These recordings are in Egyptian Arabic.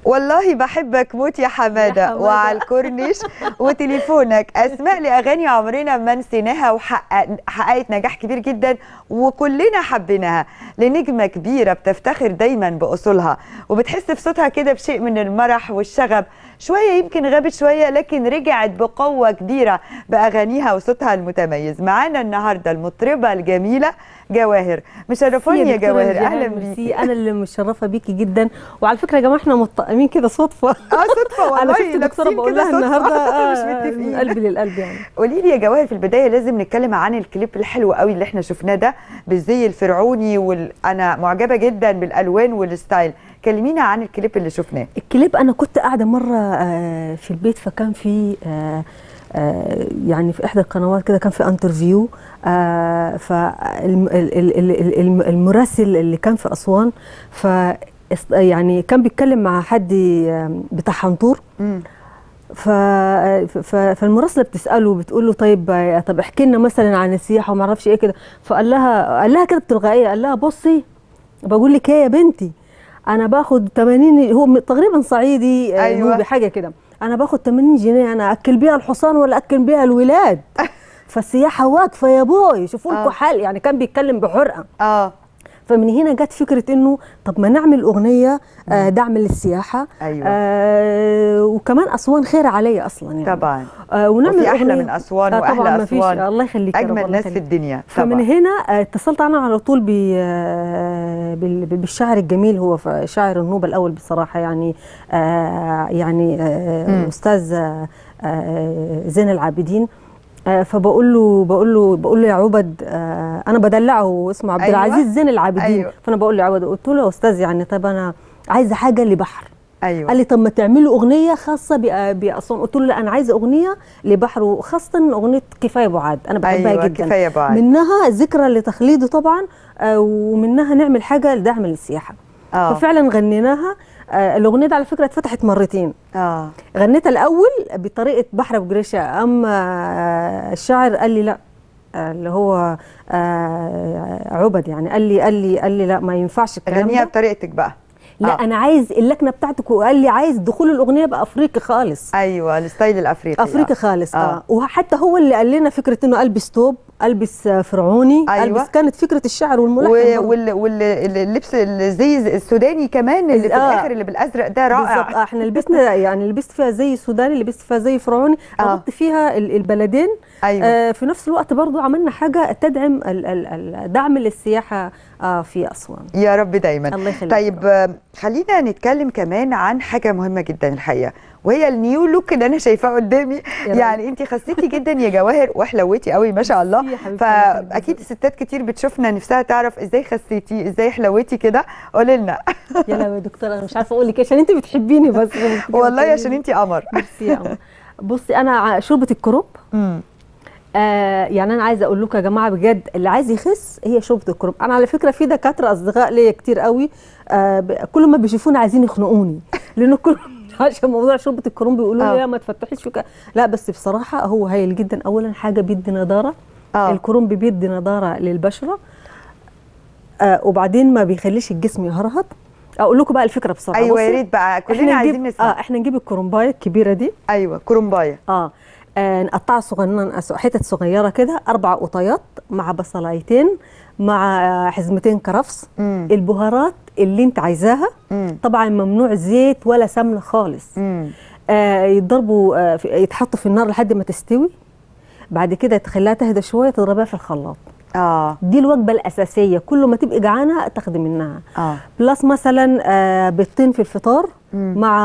والله بحبك موت يا حماده, يا حمادة. وعلى الكورنيش وتليفونك اسماء لاغاني عمرنا ما نسيناها وحققت نجاح كبير جدا وكلنا حبيناها لنجمه كبيره بتفتخر دايما باصولها وبتحس في صوتها كده بشيء من المرح والشغب شويه يمكن غابت شويه لكن رجعت بقوه كبيره باغانيها وصوتها المتميز معانا النهارده المطربه الجميله جواهر مشرفاني يا دكتورة جواهر جيهان، اهلا ميرسي. بيكي انا اللي متشرفه بيكي جدا وعلى فكره يا جماعه احنا مطقمين كده صدفه اه صدفه والله انا شفت الدكتوره لابسين بقول كده لها صدفة. النهارده مش آه، متفقين من قلبي للقلب يعني قولي لي يا جواهر في البدايه لازم نتكلم عن الكليب الحلو قوي اللي احنا شفناه ده بالزي الفرعوني وال... انا معجبه جدا بالالوان والستايل كلمينا عن الكليب اللي شفناه الكليب انا كنت قاعده مره آه، في البيت فكان في آه، آه، يعني في احدى القنوات كده كان في انترفيو فالمراسل اللي كان في اسوان ف است- يعني كان بيتكلم مع حد آه، بتاع حنطور مم. ف... ف... فالمراسله بتساله بتقول له طيب طب احكي لنا مثلا عن السياحه وما اعرفش ايه كده فقال لها قال لها كده بتلقائيه قال لها بصي بقول لك ايه يا بنتي انا باخد 80 هو م- تقريبا صعيدي أيوة. أيوة. نوبي حاجه كده انا باخد 80 جنيه انا اكل بيها الحصان ولا اكل بيها الولاد فالسياحه واقفه يا بوي شوفوا آه. لكم حل يعني كان بيتكلم بحرقه اه فمن هنا جت فكره انه طب ما نعمل اغنيه آه، دعم للسياحه ايوه آه وكمان اسوان خير عليا اصلا يعني طبعا آه ونعمل وفي احلى أغنية. من اسوان آه طبعا واحلى ما فيش اسوان الله يخليك يا رب، اجمل الله ناس في يخليك. الدنيا فمن طبعا هنا آه، اتصلت انا على طول ب- آه، بال- بالشاعر الجميل هو ف- شاعر النوبه الاول بصراحه يعني آه يعني مم. آه استاذ آه، آه، زين العابدين آه، فبقول له بقول له بقول له يا عبد آه، انا بدلعه اسمه عبد أيوة. العزيز زين العابدين أيوة. فانا بقول له يا عبد قلت له يا استاذ يعني طب انا عايزه حاجه لبحر ايوه قال لي طب ما تعملوا اغنيه خاصه بأ- باسوان قلت له لا انا عايزه اغنيه لبحر وخاصه اغنيه كفايه بعاد انا بحبها ايوه جدا كفايه بعد منها ذكرى لتخليده طبعا آه، ومنها نعمل حاجه لدعم للسياحه اه ففعلا غنيناها آه، الاغنيه دي على فكره اتفتحت مرتين اه غنيتها الاول بطريقه بحر ابو جريشه اما آه، الشاعر قال لي لا آه، اللي هو آه، عبد يعني قال لي قال لي قال لي لا ما ينفعش الكلام غنيها ده بطريقتك بقى لا آه. انا عايز اللكنه بتاعتك وقال لي عايز دخول الاغنيه بقى افريقي خالص ايوه الستايل الافريقي افريقي آه. خالص آه. اه, وحتى هو اللي قال لنا فكره انه البس توب البس آه، فرعوني أيوة. البس كانت فكره الشعر والملحن و- برضه. وال- واللبس الزي السوداني كمان اللي في آه. الاخر اللي بالازرق ده بالظبط رائع آه، احنا لبسنا يعني لبست فيها زي سوداني لبست فيها زي فرعوني آه. ربطت فيها ال- البلدين ايوه آه في نفس الوقت برضو عملنا حاجه تدعم ال- ال- الدعم للسياحه آه في اسوان يا رب دايما الله يخليك طيب آه، خلينا نتكلم كمان عن حاجه مهمه جدا الحقيقه وهي النيو لوك اللي انا شايفاه قدامي يا رب. يعني انت خسيتي جدا يا جواهر وحلوتي قوي ما شاء الله ميرسي يا حبيبتي، الله يخليك. فاكيد ستات كتير بتشوفنا نفسها تعرف ازاي خسيتي ازاي حلوتي كده قولي لنا يا لا يا دكتوره انا مش عارفه اقول لك إيه، عشان انت بتحبيني بس والله عشان انت قمر ميرسي يا قمر. بصي انا ع- شوربه الكروب مم. آه يعني انا عايزه اقول لكم يا جماعه بجد اللي عايز يخس هي شوربه الكرنب انا على فكره في دكاتره اصدقاء ليا كتير قوي آه ب- كل ما بيشوفوني عايزين يخنقوني لانه كل عشان موضوع شوربه الكرنب بيقولوا آه. لي لا ما تفتحيش وك... لا بس بصراحه هو هايل جدا اولا حاجه بيدي نضاره اه الكرنب بيدي نضاره للبشره آه وبعدين ما بيخليش الجسم يهرهط اقول لكم بقى الفكره بسرعه ايوه يا بصي، ريت بقى كلنا احنا عايزين نجيب نسمع اه احنا نجيب الكرنبايه الكبيره دي ايوه كرومبايه اه آه، نقطعها صغنن حتت صغيره كده اربع قطيات مع بصلايتين مع آه، حزمتين كرفس مم. البهارات اللي انت عايزاها مم. طبعا ممنوع زيت ولا سمنه خالص مم. آه يتضربوا آه في- يتحطوا في النار لحد ما تستوي بعد كده تخليها تهدى شويه تضربها في الخلاط اه دي الوجبه الاساسيه كل ما تبقي جعانه تاخدي منها اه بلس مثلا آه، بيضتين في الفطار مم. مع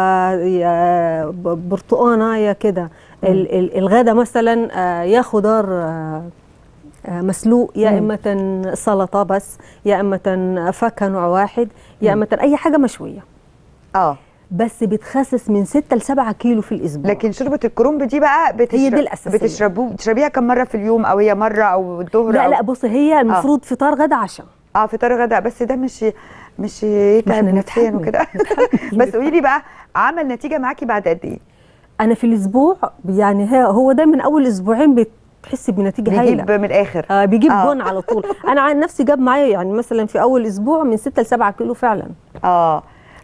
آه، ب- برتقانه كده ال- ال- الغدا مثلا آه، يا خضار آه، آه، مسلوق يا مم. اما سلطه بس يا اما فاكهه نوع واحد يا مم. اما اي حاجه مشويه اه بس بتخسس من 6 ل 7 كيلو في الاسبوع لكن شوربه الكرنب دي بقى بتشرب هي دي الأساسية. بتشربوه بتشربيها كم مره في اليوم او هي مره او الظهر لا أو لا بص هي المفروض فطار غدا عشاء اه فطار غدا بس ده مش مش يتعب إحنا نفسيا نتحمل. وكده بس قولي لي بقى عمل نتيجه معاكي بعد قد ايه؟ انا في الاسبوع يعني هي- هو ده من اول اسبوعين بتحسي بنتيجه هايله بيجيب من الاخر آه بيجيب آه. جون على طول انا عن نفسي جاب معايا يعني مثلا في اول اسبوع من 6 ل 7 كيلو فعلا اه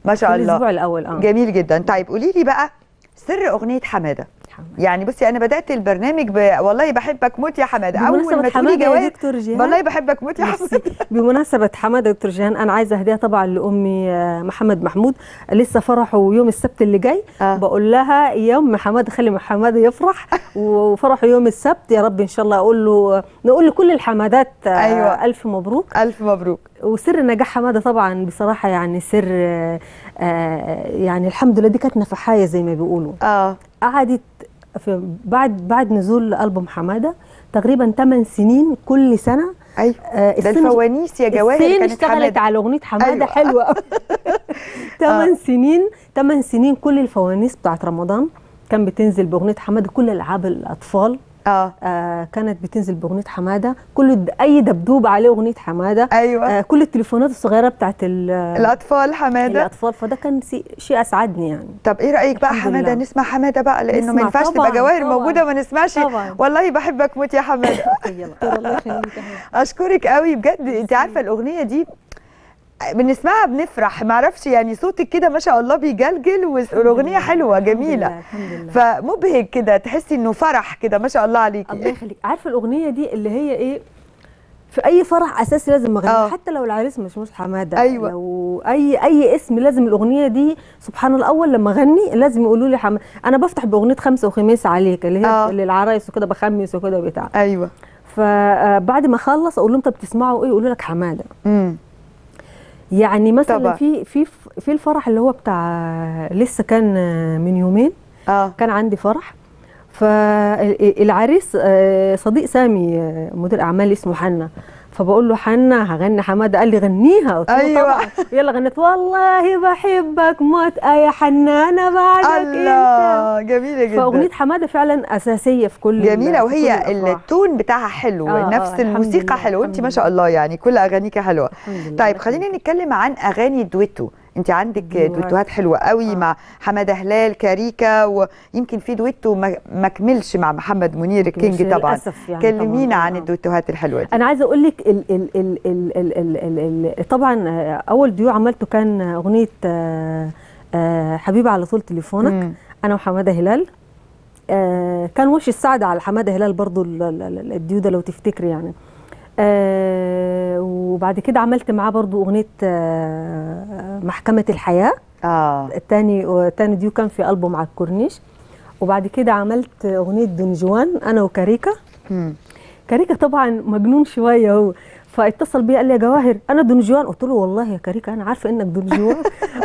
ما شاء في الله الاسبوع الاول اه جميل جدا طيب قولي لي بقى سر اغنيه حماده يعني بصي انا بدات البرنامج ب... والله بحبك موت يا حماده اول ما بمناسبة تقولي حماده يا جواز دكتور جيهان والله بحبك موت يا ميرسي. حماده بمناسبة حمادة دكتور جيهان أنا عايزة هدية طبعا لأمي آه، محمد محمود لسه فرحه يوم السبت اللي جاي آه. بقول لها يوم حمادة خلي حمادة يفرح وفرحه يوم السبت يا رب إن شاء الله أقول له نقول لكل الحمادات آه، أيوة. ألف مبروك الف مبروك وسر نجاح حمادة طبعا بصراحة يعني سر آه، آه، يعني الحمد لله دي كانت نفحاية زي ما بيقولوا اه قعدت في بعد بعد نزول ألبوم حمادة تقريبا 8 سنين كل سنة ايوه آه، ده السنة الفوانيس يا جواهر السين كانت اشتغلت حماده على اغنيه حماده أيوة. أيوة. حلوه ثمان سنين ثمان سنين كل الفوانيس بتاعت رمضان كان بتنزل باغنيه حماده كل العاب الاطفال اه آه كانت بتنزل باغنيه حماده كل د- اي دبدوب عليه اغنيه حماده ايوه آه كل التليفونات الصغيره بتاعت ال- الاطفال حماده الاطفال فده كان سي- شيء اسعدني يعني طب ايه رايك بقى الحمد حماده لله. نسمع حماده بقى لانه ما نسمع ينفعش طبعاً، تبقى جواهر طبعاً. موجوده وما نسمعش طبعاً. والله بحبك موت يا حماده الله يخليك يا حبيبي. اشكرك قوي بجد انت عارفه الاغنيه دي بنسمعها بنفرح ما اعرفش يعني صوتك كده ما شاء الله بيجلجل والاغنيه حلوه الحمد جميله لله، الحمد لله فمبهج كده تحسي انه فرح كده ما شاء الله الله عليكي يخليك عارفه الاغنيه دي اللي هي ايه في اي فرح اساسي لازم آه. اغنيها حتى لو العريس مش مش حماده أيوة. لو اي اي اسم لازم الاغنيه دي سبحان الله اول لما اغني لازم يقولوا لي حماده انا بفتح باغنيه خمسه وخميس عليك اللي هي آه. للعرايس وكده بخمس وكده بتاع ايوه فبعد ما اخلص اقول لهم طب بتسمعوا ايه يقولوا لك حماده امم يعني مثلا طبعا. في في في الفرح اللي هو بتاع لسه كان من يومين اه كان عندي فرح فالعريس آه، صديق سامي آه، مدير اعمال اسمه حنا فبقول له حنا هغني حماده قال لي غنيها قلت له أيوة. طبعا يلا غنيت والله بحبك موت آه يا حنانه بعدك انت الله جميله جدا فاغنيه حماده فعلا اساسيه في كل جميله في وهي كل الأفراح. التون بتاعها حلو آه، آه، نفس الحمد الموسيقى لله، حلوه انت الحمد ما شاء لله. الله يعني كل اغانيك حلوه الحمد لله طيب الله خلينا يخليك. نتكلم عن اغاني الدويتو انت عندك دويتو. دويتوهات حلوه قوي آه. مع حماده هلال كاريكا ويمكن في دويتو ما ما كملش مع محمد منير الكينج مش طبعا للأسف يعني كلمينا طبعاً. عن آه. الدويتوهات الحلوه دي انا عايزه اقول لك ال ال ال ال ال ال ال ال طبعا آه، اول ديو عملته كان اغنيه آه، آه، حبيبي على طول تليفونك مم. انا وحماده هلال آه، كان وش السعد على حماده هلال برضو ال- ال- ال- الديو ده لو تفتكري يعني آه، وبعد كده عملت معاه برضو اغنيه آه، محكمه الحياه اه تاني تاني ديو كان في ألبوم على الكورنيش وبعد كده عملت اغنيه دونجوان انا وكاريكا مم. كاريكا طبعا مجنون شويه هو فاتصل بيا قال لي يا جواهر انا دونجوان قلت له والله يا كاريكا انا عارفه انك دونجوان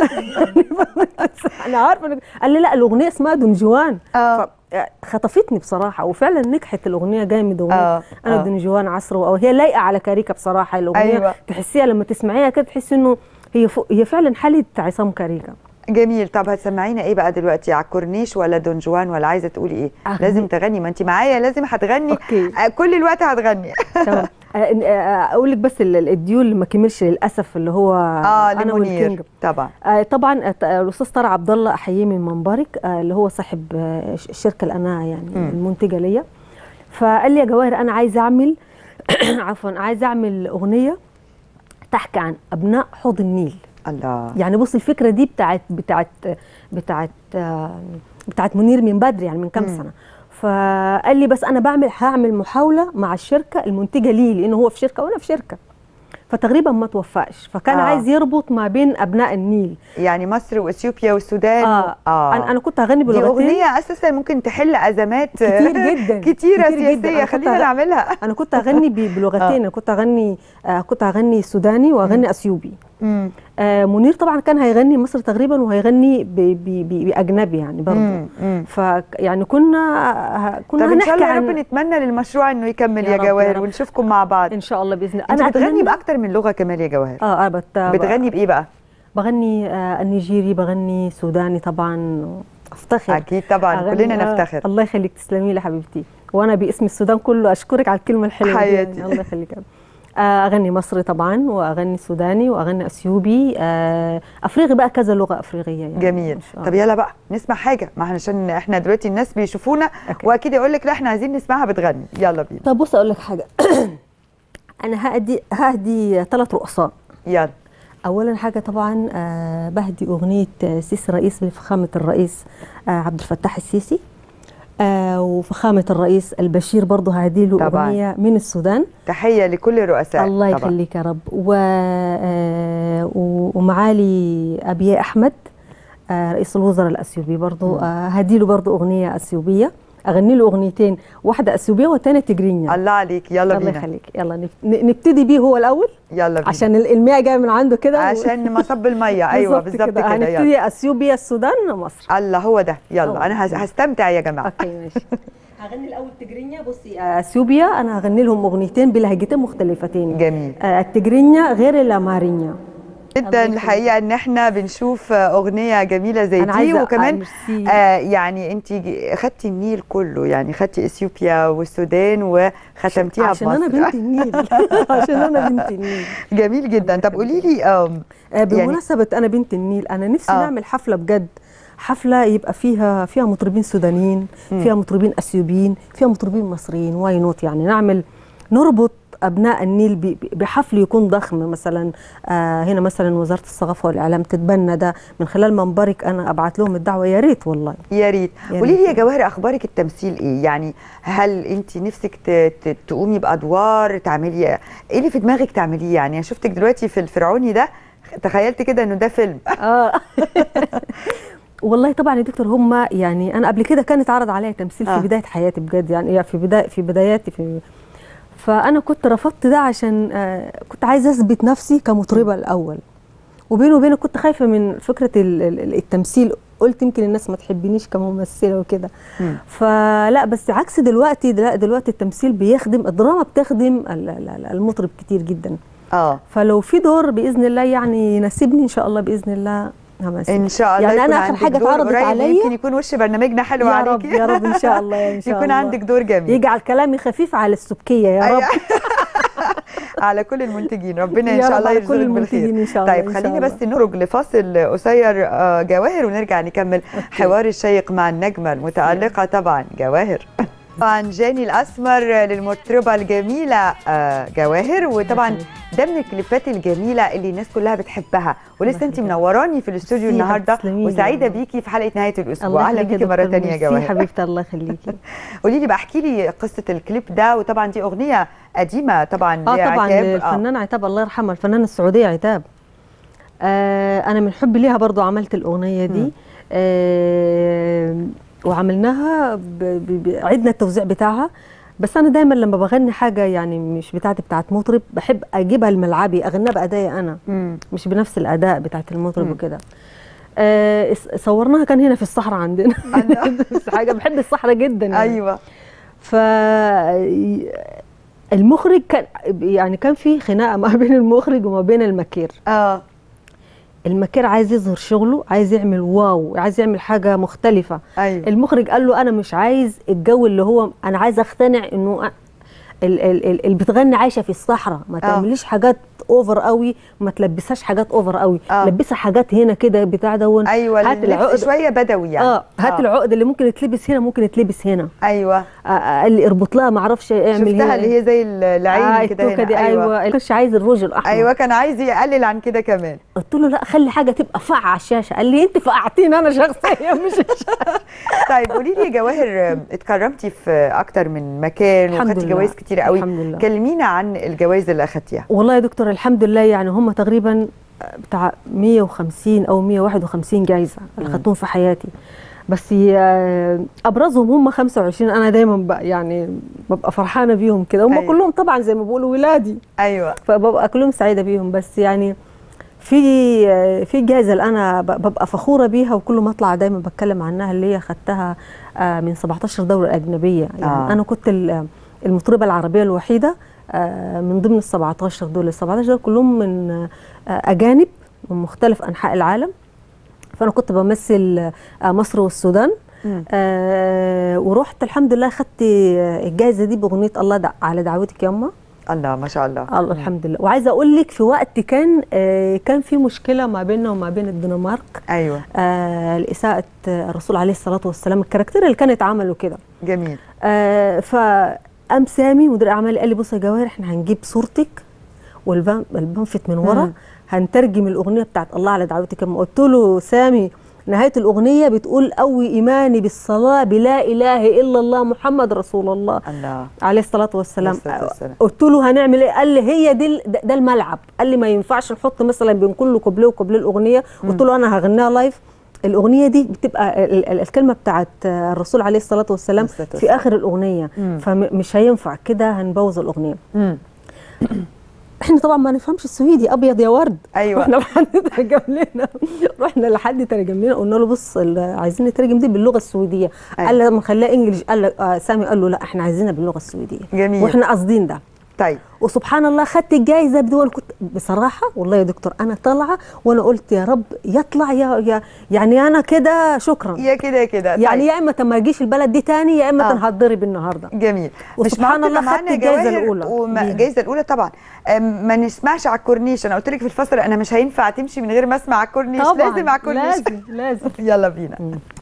انا عارفه انك قال لي لا الاغنيه اسمها دونجوان اه خطفتني بصراحه وفعلا نجحت الاغنيه جامد اغنيه اه انا آه. دونجوان عصر او هي لايقه على كاريكا بصراحه الاغنيه أيوة. أيوة. تحسيها لما تسمعيها كده تحسي انه هي فوق هي فعلا حاله عصام كاريكا جميل طب هتسمعينا ايه بقى دلوقتي على الكورنيش ولا دون جوان ولا عايزه تقولي ايه أغني- لازم تغني ما انت معايا لازم هتغني اوكي آه، كل الوقت هتغني تمام آه، آه، اقول لك بس ال- ال- الديو اللي ما كملش للاسف اللي هو اه انا والكينج لمنير طبعا آه، طبعا آه، ت- آه، الاستاذ طارق عبد الله احييه من منبرك آه، اللي هو صاحب آه، ش- الشركه اللي انا يعني مم. المنتجه ليا فقال لي يا جواهر انا عايز اعمل عفوا عايز اعمل اغنيه تحكي عن ابناء حوض النيل الله يعني بص الفكره دي بتاعت بتاعت بتاعت آه، بتاعت منير من بدري يعني من كام مم. سنه فقال لي بس انا بعمل هعمل محاوله مع الشركه المنتجه لي لان هو في شركه وانا في شركه فتقريبا ما توفقش فكان آه. آه. عايز يربط ما بين ابناء النيل يعني مصر واثيوبيا والسودان اه, آه. انا انا كنت هغني دي بلغتين اغنيه اساسا ممكن تحل ازمات كتير جدا كتيره كتير جدا. سياسيه أنا كنت خلينا هغ- نعملها انا كنت هغني ب- بلغتين انا كنت هغني آه كنت هغني سوداني واغني اثيوبي مم. آه منير طبعا كان هيغني مصري تقريبا وهيغني ب- ب- ب- باجنبي يعني برضه مم. مم. فيعني كنا كنا طب ان شاء هنحكي الله يا رب عن نتمنى للمشروع انه يكمل يا يا, رب، يا جواهر رب. ونشوفكم مع بعض ان شاء الله باذن الله انت بتغني أتمنى- باكتر من لغه كمان يا جواهر اه اه بت... بتغني بايه بقى بغني آه النيجيري بغني سوداني طبعا افتخر اكيد طبعا أغني- كلنا آه، نفتخر الله يخليك تسلمي لي حبيبتي وانا باسم السودان كله اشكرك على الكلمه الحلوه دي حياتي. يعني الله يخليك آه، اغني مصري طبعا واغني سوداني واغني اثيوبي آه، افريقي بقى كذا لغه افريقيه يعني جميل إن شاء طب الله. يلا بقى نسمع حاجه ما احنا عشان احنا دلوقتي الناس بيشوفونا أوكي. واكيد يقول لك لا احنا عايزين نسمعها بتغني يلا بينا طب بص اقول لك حاجه انا هادي هادي ثلاث رقصات يلا اولا حاجه طبعا آه، بهدي اغنيه آه، سيسي رئيس بفخامه الرئيس آه، عبد الفتاح السيسي آه، وفخامه الرئيس البشير برضه هدي له طبعاً. اغنيه من السودان تحيه لكل الرؤساء الله طبعاً. يخليك يا رب و... آه، و- ومعالي ابي احمد آه، رئيس الوزراء الاثيوبي برضه آه، هدي له برضه اغنيه اثيوبيه اغني له اغنيتين واحده اثيوبيه والثانيه تجرينيا الله عليك يلا الله بينا يخليك يلا نب- ن- نبتدي بيه هو الاول يلا بينا عشان ال- الماء جاي من عنده كده و- عشان مصب الميه ايوه بالظبط كده يلا هنبتدي اثيوبيا السودان مصر الله هو ده يلا الله. انا هس- هستمتع يا جماعه اوكي ماشي هغني الاول تجرينيا بصي آه، اثيوبيا انا هغني لهم اغنيتين بلهجتين مختلفتين جميل آه، التجرينيا غير الامارينيا جدا يخليك. الحقيقه ان احنا بنشوف اغنيه جميله زي أنا دي عايزة- وكمان آه، ميرسي. آه يعني انت ج- خدتي النيل كله يعني خدتي اثيوبيا والسودان وختمتيها عشان انا بمصر بنت النيل عشان انا بنت النيل جميل جدا طب قولي لي آم، آه، بمناسبه انا بنت النيل انا نفسي آه. نعمل حفله بجد حفله يبقى فيها فيها مطربين سودانيين فيها مطربين اثيوبيين فيها مطربين مصريين واي نوت يعني نعمل نربط ابناء النيل ب- ب- بحفل يكون ضخم مثلا آه هنا مثلا وزاره الثقافه والاعلام تتبنى ده من خلال منبرك انا ابعت لهم الدعوه يا ريت والله يا ريت يا قولي لي ريت. يا جواهر اخبارك التمثيل ايه يعني هل انت نفسك ت- ت- تقومي بادوار تعملي ايه اللي في دماغك تعمليه يعني انا شفتك دلوقتي في الفرعوني ده تخيلت كده انه ده فيلم اه والله طبعا يا دكتور هم يعني انا قبل كده كان اتعرض عليا تمثيل آه. في بدايه حياتي بجد يعني يعني في بدايه في بداياتي في فانا كنت رفضت ده عشان آه كنت عايزه اثبت نفسي كمطربه الاول وبيني وبينك كنت خايفه من فكره ال- ال- التمثيل قلت يمكن الناس ما تحبنيش كممثله وكده مم. فلا بس عكس دلوقتي لا دلوقتي التمثيل بيخدم الدراما بتخدم ال- ال- المطرب كتير جدا اه فلو في دور باذن الله يعني يناسبني ان شاء الله باذن الله همثل ان شاء الله يعني يكون أنا آخر عندك حاجة دور اتعرضت قريب، عليا- يمكن يكون وش برنامجنا حلو يا رب عليكي يا رب ان شاء الله ان شاء يكون الله عندك دور جميل يجعل كلامي خفيف على السبكيه يا رب أيوة. على كل المنتجين ربنا ان يا شاء رب الله على كل يرزقك بالخير المنتجين إن شاء الله، طيب إن شاء خليني الله. بس نخرج لفاصل قصير آه، جواهر ونرجع نكمل حوار الشيق مع النجمه المتالقه طبعا جواهر طبعا جاني الاسمر للمطربه الجميله آه، جواهر وطبعا ده من الكليبات الجميله اللي الناس كلها بتحبها ولسه انت يخليك. منوراني في الاستوديو ميرسي يا النهارده تسلمي لي. وسعيده بيكي في حلقه نهايه الاسبوع الله اهلا يخليك بيكي مره ثانيه يا ميرسي جواهر حبيبتي الله يخليكي قولي لي بقى احكي لي قصه الكليب ده وطبعا دي اغنيه قديمه طبعا اه لعتاب. طبعا الفنان عتاب الله يرحمها الفنانه السعوديه عتاب آه انا من حبي ليها برضو عملت الاغنيه مم. دي آه وعملناها ب- ب- ب- عدنا التوزيع بتاعها بس انا دايما لما بغني حاجه يعني مش بتاعتي بتاعت مطرب بحب اجيبها الملعبي اغنيها بادائي انا مم. مش بنفس الاداء بتاعت المطرب مم. وكده آه اس- صورناها كان هنا في الصحراء عندنا بس حاجه بحب الصحراء جدا يعني. ايوه ف المخرج كان يعني كان في خناقه ما بين المخرج وما بين المكير اه المكير عايز يظهر شغله عايز يعمل واو عايز يعمل حاجه مختلفه ايوه المخرج قال له انا مش عايز الجو اللي هو انا عايز اقتنع انه أ- ال- ال- ال- اللي بتغني عايشه في الصحراء ما تعمليش حاجات اوفر قوي ما تلبسهاش حاجات اوفر قوي آه. لبسها حاجات هنا كده بتاع دون ايوه هات اللبس العقد شويه بدوي يعني اه هات العقد اللي ممكن يتلبس هنا ممكن يتلبس هنا ايوه آه، آه، اللي اربط لها ما اعرفش اعمل شفتها هنا اللي هي زي العين آه كده التوكه هنا دي ايوه ما كانش عايز الروج الاحمر ايوه كان عايز يقلل عن كده كمان قلت له لا خلي حاجه تبقى فقعه على الشاشه قال لي انت فقعتيني انا شخصيا مش الشاشة. طيب قولي لي يا جواهر آه، اتكرمتي في اكتر من مكان الحمد وخدتي لله. جوائز كتير قوي الحمد لله. كلمينا عن الجوائز اللي اخدتيها والله يا دكتور الحمد لله يعني هم تقريبا بتاع 150 او 151 جايزه اللي مم. خدتهم في حياتي بس آه، ابرزهم هم 25 انا دايما بقى يعني ببقى فرحانه بيهم كده هم أيوة. كلهم طبعا زي ما بيقولوا ولادي ايوه فببقى كلهم سعيده بيهم بس يعني في آه، في جائزه اللي انا ب- ببقى فخوره بيها وكل ما اطلع دايما بتكلم عنها اللي هي خدتها آه، من 17 دوله اجنبيه يعني آه. آه. انا كنت ال- المطربه العربيه الوحيده آه، من ضمن ال 17 دول ال 17 دول كلهم من آه، اجانب من مختلف انحاء العالم فانا كنت بمثل آه، مصر والسودان مم. آه ورحت الحمد لله خدت آه، الجائزه دي باغنيه الله دع على دعوتك يما الله ما شاء الله الله الحمد لله وعايزه اقول لك في وقت كان آه كان في مشكله ما بيننا وما بين الدنمارك ايوه آه لاساءه آه، الرسول عليه الصلاه والسلام الكاركتير اللي كانت عمله كده جميل آه فقام سامي مدير اعمالي قال لي بصي يا جواهر احنا هنجيب صورتك والبنفت من ورا مم. هنترجم الاغنيه بتاعت الله على دعوتك كما قلت له سامي نهايه الاغنيه بتقول قوي ايماني بالصلاه بلا اله الا الله محمد رسول الله الله عليه الصلاه والسلام عليه الصلاة والسلام. قلت له هنعمل ايه قال لي هي دي ال- ده ده الملعب قال لي ما ينفعش نحط مثلا بين كل كوبليه وكوبليه الاغنيه قلت له انا هغنيها لايف الاغنيه دي بتبقى ال- ال- الكلمه بتاعت الرسول عليه الصلاه والسلام عليه الصلاة في والسلام. اخر الاغنيه مم. فمش هينفع كده هنبوظ الاغنيه مم. احنا طبعا ما نفهمش السويدي ابيض يا ورد أيوة. رحنا لحد ترجم لنا رحنا لحد ترجم لنا قلنا له بص ال- عايزين نترجم دي باللغه السويديه أيوة. قال لما خلاه انجلش قال له- آه سامي قال له لا احنا عايزينها باللغه السويديه جميل. واحنا قاصدين ده طيب وسبحان الله خدت الجائزه بدون كنت بصراحه والله يا دكتور انا طالعه وانا قلت يا رب يطلع يا, يا يعني انا كده شكرا يا كده يا كده يعني طيب. يا اما ما اجيش البلد دي تاني يا اما آه. آه. هتضرب النهارده جميل وسبحان معقول الله تبقى خدت معانا الجايزة جواهر الأولى وما- بيها. الجايزه الاولى طبعا أم، ما نسمعش على الكورنيش انا قلت لك في الفصل انا مش هينفع تمشي من غير ما اسمع على الكورنيش طبعا لازم على الكورنيش لازم لازم يلا بينا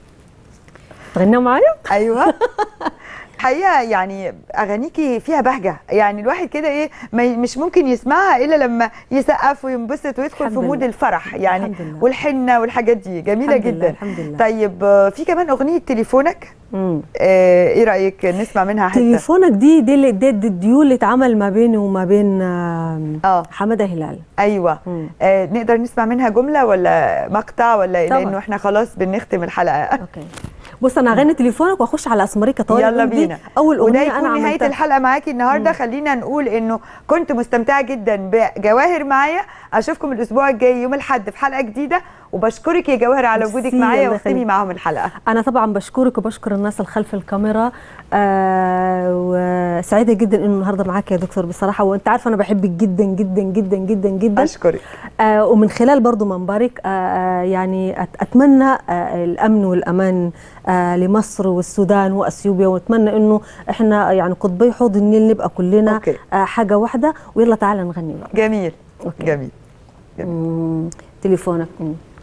تغنوا معايا ايوه حقيقه يعني اغانيكي فيها بهجه يعني الواحد كده ايه ما ي- مش ممكن يسمعها الا لما يسقف وينبسط ويدخل في الحمد مود لله. الفرح يعني الحمد لله. والحنه والحاجات دي جميله الحمد لله، جدا الحمد لله. طيب آه، في كمان اغنيه تليفونك مم. آه، ايه رايك نسمع منها حته تليفونك دي دي اللي دي دي الديول اللي اتعمل ما بيني وما بين آم، اه حماده هلال ايوه مم. آه نقدر نسمع منها جمله ولا مقطع ولا إيه؟ طبعا. لانه احنا خلاص بنختم الحلقه اوكي بص انا هغني تليفونك واخش على اسمريكا طوال يلا دي بينا اول وده اغنيه انا يكون نهايه عملتها الحلقه معاكي النهارده خلينا نقول انه كنت مستمتعه جدا بجواهر معايا اشوفكم الاسبوع الجاي يوم الاحد في حلقه جديده وبشكرك يا جواهر على ميرسي، وجودك معايا الله واختمي يخليك. معاهم الحلقه انا طبعا بشكرك وبشكر الناس اللي خلف الكاميرا آه وسعيده جدا انه النهارده معاك يا دكتور بصراحه وانت عارفه انا بحبك جدا جدا جدا جدا جدا اشكرك آه ومن خلال برضو منبرك آه آه يعني أت- اتمنى آه الامن والامان آه لمصر والسودان واثيوبيا واتمنى انه احنا يعني قطبي حوض النيل نبقى كلنا أوكي. آه حاجه واحده ويلا تعالى نغني بقى جميل أوكي. جميل مم، تليفونك مم.